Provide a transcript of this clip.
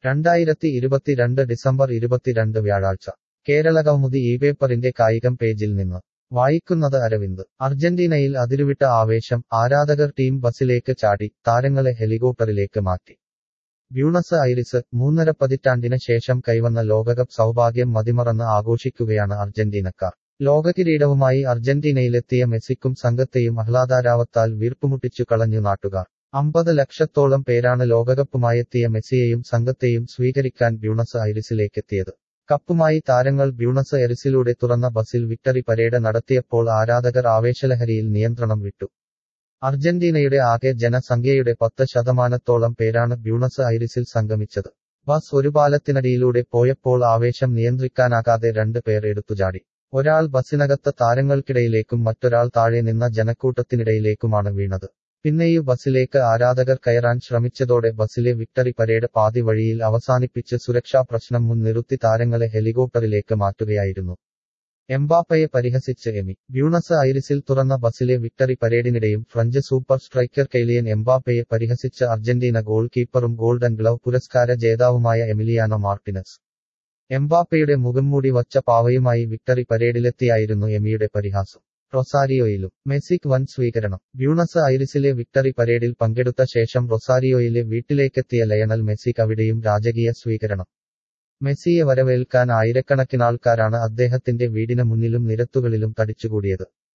രണ്ടായിരത്തി ഇരുപത്തിരണ്ട് ഡിസംബർ ഇരുപത്തിരണ്ട് വ്യാഴാഴ്ച കേരള കൗമുദി ഈ പേപ്പറിന്റെ കായികം പേജിൽ നിന്ന് വായിക്കുന്നത് അരവിന്ദ് അർജന്റീനയിൽ അതിരുവിട്ട ആവേശം ആരാധകർ ടീം ബസിലേക്ക് ചാടി താരങ്ങളെ ഹെലികോപ്റ്ററിലേക്ക് മാറ്റി ബ്യൂണസ് ഐറിസ് മൂന്നര പതിറ്റാണ്ടിന് ശേഷം കൈവന്ന ലോകകപ്പ് സൗഭാഗ്യം മതിമറന്ന് ആഘോഷിക്കുകയാണ് അർജന്റീനക്കാർ ലോകകിരീടവുമായി അർജന്റീനയിലെത്തിയ മെസ്സിക്കും സംഘത്തെയും ആഹ്ലാദാരാവത്താൽ വീർപ്പുമുട്ടിച്ചു കളഞ്ഞു നാട്ടുകാർ അമ്പത് ലക്ഷത്തോളം പേരാണ് ലോകകപ്പുമായെത്തിയ മെസ്സിയെയും സംഘത്തെയും സ്വീകരിക്കാൻ ബ്യൂണസ് ഐറിസിലേക്കെത്തിയത് കപ്പുമായി താരങ്ങൾ ബ്യൂണസ് എറിസിലൂടെ തുറന്ന ബസിൽ വിക്ടറി പരേഡ് നടത്തിയപ്പോൾ ആരാധകർ ആവേശലഹരിയിൽ നിയന്ത്രണം വിട്ടു അർജന്റീനയുടെ ആകെ ജനസംഖ്യയുടെ പത്ത് ശതമാനത്തോളം പേരാണ് ബ്യൂണസ് ഐറിസിൽ സംഗമിച്ചത് ബസ് ഒരു പാലത്തിനടിയിലൂടെ പോയപ്പോൾ ആവേശം നിയന്ത്രിക്കാനാകാതെ രണ്ട് പേർ എടുത്തുചാടി ഒരാൾ ബസിനകത്ത് താരങ്ങൾക്കിടയിലേക്കും മറ്റൊരാൾ താഴെ നിന്ന ജനക്കൂട്ടത്തിനിടയിലേക്കുമാണ് വീണത് പിന്നെയു ബസിലേക്ക് ആരാധകർ കയറാൻ ശ്രമിച്ചതോടെ ബസിലെ വിക്ടറി പരേഡ് പാതി വഴിയിൽ അവസാനിപ്പിച്ച് സുരക്ഷാ പ്രശ്നം മുൻനിർത്തി താരങ്ങളെ ഹെലികോപ്റ്ററിലേക്ക് മാറ്റുകയായിരുന്നു എംബാപ്പയെ പരിഹസിച്ച് എമി ബ്യൂണസ് ഐറിസിൽ തുറന്ന ബസിലെ വിക്ടറി പരേഡിനിടെയും ഫ്രഞ്ച് സൂപ്പർ സ്ട്രൈക്കർ കെയ്ലിയൻ എംബാപ്പയെ പരിഹസിച്ച് അർജന്റീന ഗോൾ കീപ്പറും ഗോൾഡൻ ഗ്ലവ് പുരസ്കാര ജേതാവുമായ എമിലിയാനോ മാർട്ടിനസ് എംബാപ്പയുടെ മുഖംമൂടി വച്ച പാവയുമായി വിക്ടറി പരേഡിലെത്തിയായിരുന്നു എമിയുടെ പരിഹാസം റൊസാരിയോയിലും മെസ്സിക്ക് വൻ സ്വീകരണം ബ്യൂണസ് ഐറിസിലെ വിക്ടറി പരേഡിൽ പങ്കെടുത്ത ശേഷം റൊസാരിയോയിലെ വീട്ടിലേക്കെത്തിയ ലയണൽ മെസ്സിക്ക് അവിടെയും രാജകീയ സ്വീകരണം മെസ്സിയെ വരവേൽക്കാൻ ആയിരക്കണക്കിനാൾക്കാരാണ് അദ്ദേഹത്തിന്റെ വീടിന് മുന്നിലും നിരത്തുകളിലും തടിച്ചുകൂടിയത്